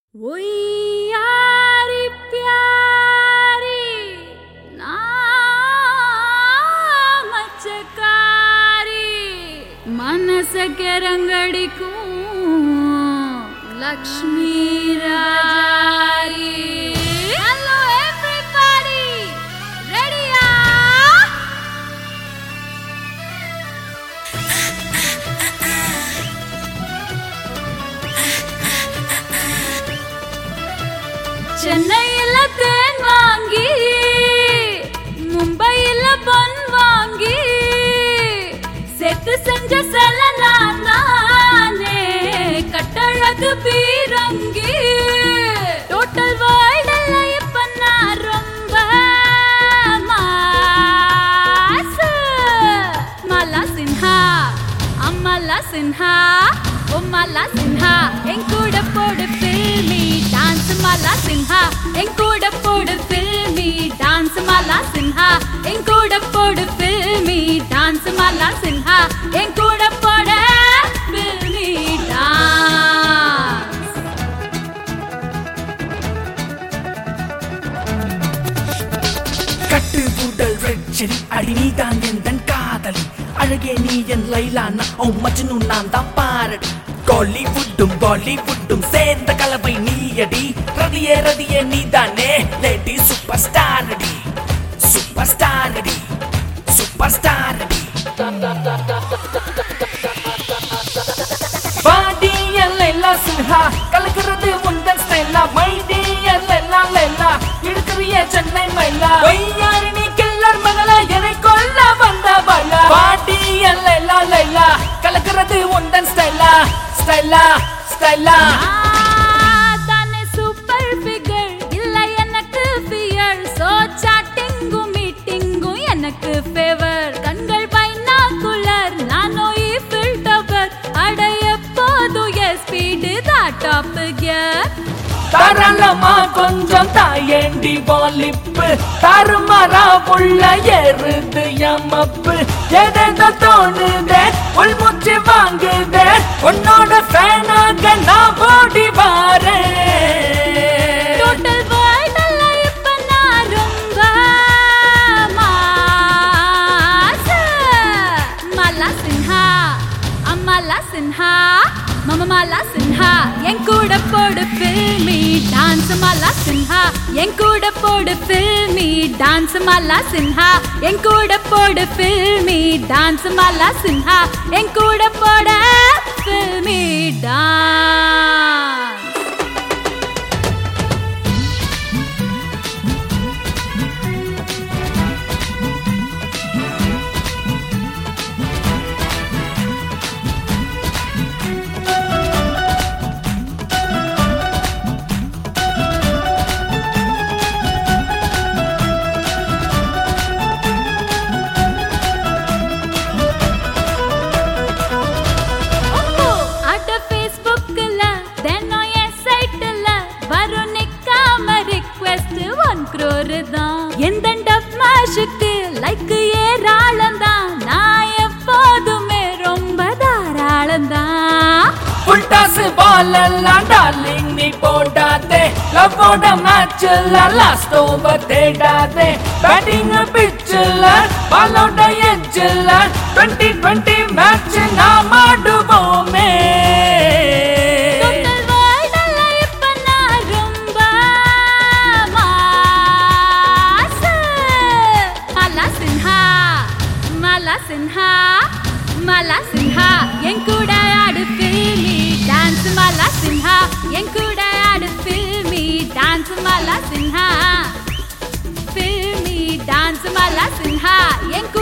ஒய்யாரி प्यारी நாமச்சக்காரி மனசಕ್ಕೆ ರಂಗಡಿக்கும் லக்ஷ்மி ராஜாரி ஹலோ எவ்ரிபாடி ரெடியா சென்னையில தேன் வாங்கி மும்பையில பொன் வாங்கி செத்து செஞ்ச செல நான் தானே கட்டழகு பீரங்கி டோட்டல் வேர்ல்டுல இப்ப நான் ரொம்ப மாசு மலா சின்ஹா அம்மலா சின்ஹா உம்மலா சின்ஹா என் கூட போடு ஃபில்மி டான்ஸ் மலா சின்ஹா என் கூட போடு ஃபில்மி டான்ஸ் மலா சின்ஹா என் கூட போடு ஃபில்மி டான்ஸ் மலா சின்ஹா என் கூட போட ஃபில்மி டான்ஸ் கட்டு கூடல் ரெட் செடி அடி நீ தான் என் காதலி அழகே நீ என் லைலா நான் உன் மஜ்னு நான் தான் பாரடி காலிவுட்டும் பாலிவுட்டும் சேர்ந்த கலவை நீயடி ரதியே ரதியே நீ தானே லேடி சூப்பர் ஸ்டார் அடி சூப்பர் ஸ்டார் அடி சூப்பர் ஸ்டார் அடி பாடி எல்லாம் சின்ஹா கலக்கிறது உந்தன் ஸ்டைலா மைடி எல்லாம் லைலா இழுக்கிறிய சென்னை மயிலா ஒய்யாரு நீ கில்லர் மகளா என்னை கொல்ல வந்த பலா பாடி எல்லாம் லைலா கலக்கிறது உந்தன் ஸ்டைலா ஸ்டைலா ஸ்டைலா தானே சூப்பர் ஃபிகர் இல்ல எனக்கு ஃபியர் சோ சாட்டிங்கும் மீட்டிங்கும் எனக்கு ஃபேவர் கண்கள் பைனாகுலர் நானோ ஈஃபில் டவர் அடைய போதும் என் ஸ்பீடு தான் டாப் கியர் தாராளமா கொஞ்சம் தாயேண்டி பாலிப்பு தாறுமாறா உள்ள ஏறுது எமப்பு எதேதோ தோணுதே உள்மூச்சு வாங்குதே உன்னோட ஃபேனாக நான் ஓடி வாரேன் டோட்டல் வேர்ல்டுல இப்ப நான் ரொம்ப மாசு மலா சின்ஹா அம்மலா சின்ஹா மம மலா சின்ஹா என் கூட போடு ஃபில்மி டான்ஸ் மலா சின்ஹா என் கூட போடு ஃபில்மி டான்ஸ் மலா சின்ஹா என் கூட போடு ஃபில்மி டான்ஸ் மலா சின்ஹா என் கூட போட ஃபில்மி டான்ஸ் அட ஃபேஸ்புக்ல தினம் என் சைட்ல வரும் நிக்காம ரிக்வெஸ்ட் ஒன் crore தான் எந்த டப் மாஷுக்கு லைக் ஏராளம் தான் நான் எப்போதுமே ரொம்ப தாராளம் தான் புல்டாஸ் பால் எல்லாம் டார்லிங் நீ போடாதே லவ்வோட மேட்ச்ல லாஸ்ட் ஓவர் தேடாதே பேட்டிங் பிச்சில் பாலோட எட்ஜில் டுவெண்ட்டி டுவெண்ட்டி மேட்ச் நாம் ஆடுவோமே Total worldல இப்ப நான் ரொம்ப மாசு. மலா சின்ஹா மலா சின்ஹா மலா சின்ஹா என் கூட ஆடு ஃபில்மி டான்ஸ் மலா சின்ஹா என் கூட ஆடு filmy dance Mala Sinha filmy dance Mala Sinha என் கூட